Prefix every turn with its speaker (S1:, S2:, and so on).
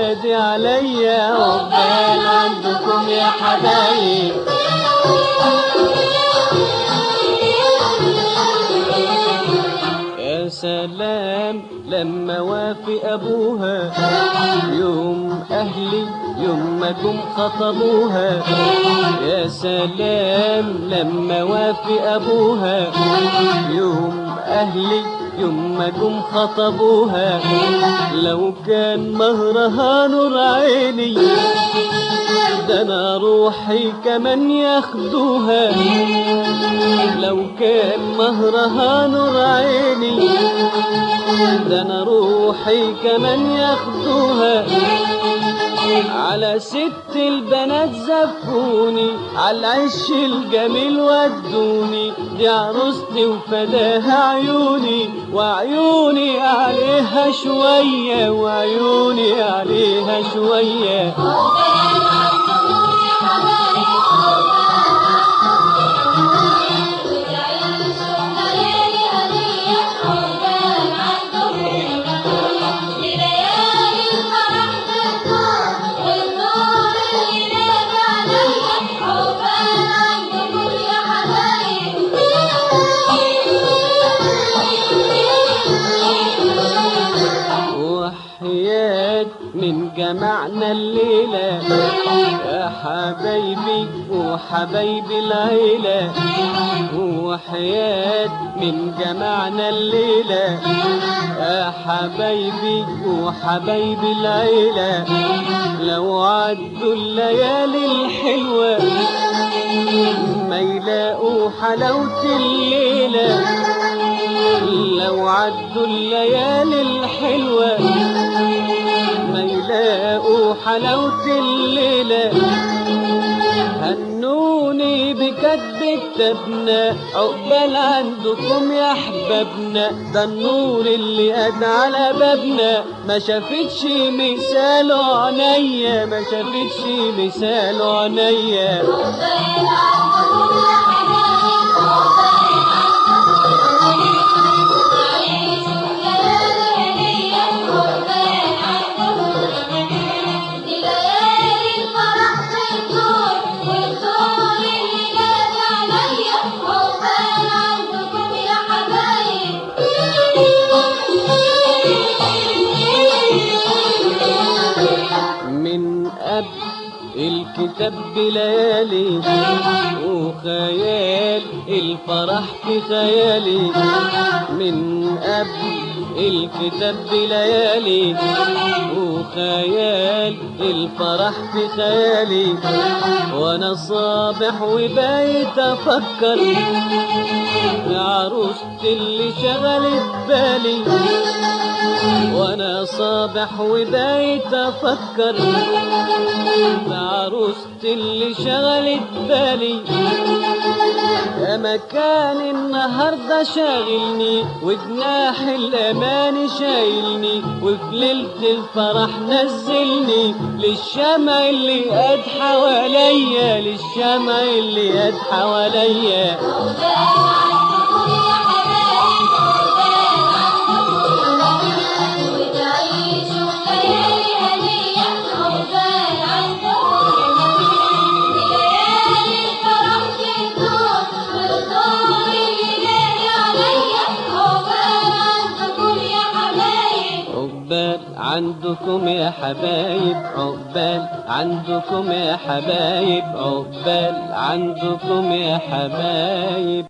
S1: ولادي عليا عقبال عندكم يا حبايب يا سلام لما وافق ابوها يوم اهلي يوم ما جم خطبوها يا سلام لما وافق ابوها يوم اهلي يوم ما جم خطبوها لو كان مهرها نور عيني ده انا روحي كمان ياخدوها لو كان مهرها نور عيني ده انا روحي كمان ياخدوها على ست البنات زفوني على العش الجميل ودوني دي عروستي وفداها عيوني وعيوني عليها شوية وعيوني عليها شوية وحياة من جمعنا الليلة يا حبايبي وحبايبي العيلة وحياة من جمعنا الليلة يا حبايبي وحبايبي العيلة لو عدوا الليالي الحلوة ما يلاقوا حلاوة الليلة لو عدوا الليالي الحلوة ما يلاقوا حلاوة الليلة هنوني بكتب كتابنا عقبال عندكم يا احبابنا ده النور اللي قد على بابنا ما شافتش مثاله عينيا ما شافتش مثاله عينيا من قبل الكتاب بليالي وخيال الفرح في خيالي من قبل الكتاب بليالي وخيال الفرح في خيالي وانا صابح وبايت افكر يا عروستي اللي شغلت بالي وانا صابح وبايت افكر بعروستي اللي شغلت بالي يا مكان النهارده شاغلني وجناح الامان شايلني وفي ليله الفرح نزلني للشمع اللي قد حواليا للشمع اللي قد حواليا عقبال عندكم يا حبايب عقبال عندكم يا حبايب عقبال عندكم يا حبايب